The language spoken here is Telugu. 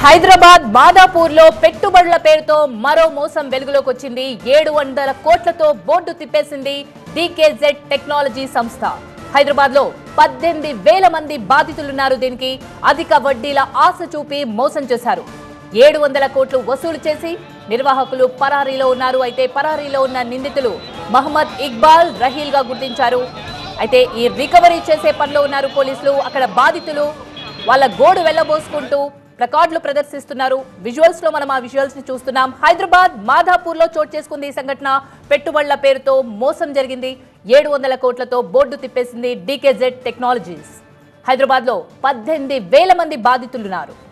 హైదరాబాద్ మాదాపూర్ లో పెట్టుబడుల పేరుతో మరో మోసం వెలుగులోకి వచ్చింది ఏడు వందల కోట్లతో బోర్డు తిప్పేసింది డీకేజెడ్ టెక్నాలజీ సంస్థ హైదరాబాద్ లో పద్దెనిమిది వేల మంది బాధితులున్నారు దీనికి అధిక వడ్డీల ఆశ చూపి మోసం చేశారు ఏడు వందల కోట్లు వసూలు చేసి నిర్వాహకులు పరారీలో ఉన్నారు అయితే పరారీలో ఉన్న నిందితులు మహమ్మద్ ఇక్బాల్ రహీల్ గా గుర్తించారు అయితే ఈ రికవరీ చేసే పనిలో ఉన్నారు పోలీసులు అక్కడ బాధితులు వాళ్ళ గోడు వెళ్ళబోసుకుంటూ ప్లకార్డులు ప్రదర్శిస్తున్నారు విజువల్స్ లో మనం ఆ విజువల్స్ ని చూస్తున్నాం హైదరాబాద్ మాధాపూర్ లో చోటు చేసుకుంది ఈ సంఘటన పెట్టుబడుల పేరుతో మోసం జరిగింది ఏడు వందల కోట్లతో బోర్డు తిప్పేసింది డీకేజెడ్ టెక్నాలజీస్ హైదరాబాద్ లో పద్దెనిమిది వేల మంది బాధితులున్నారు